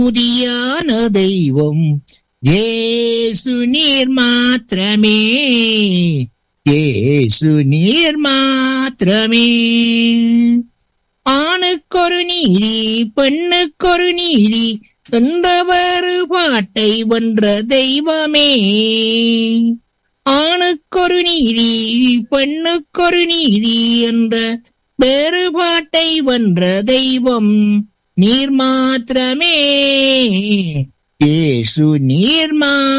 புதியான தெய்வம் ஏசு நீர் மாத்திரமே ஏசு நீர் மாத்திரமே ஆணுக்கொரு நீதி பெண்ணுக்கொரு நீதி என்ற வேறுபாட்டை வென்ற தெய்வமே ஆணுக்கொரு நீதி பெண்ணுக்கொரு நீதி என்ற வேறுபாட்டை வென்ற தெய்வம் நீர் மாத்திரமே ஏசு நீர் மா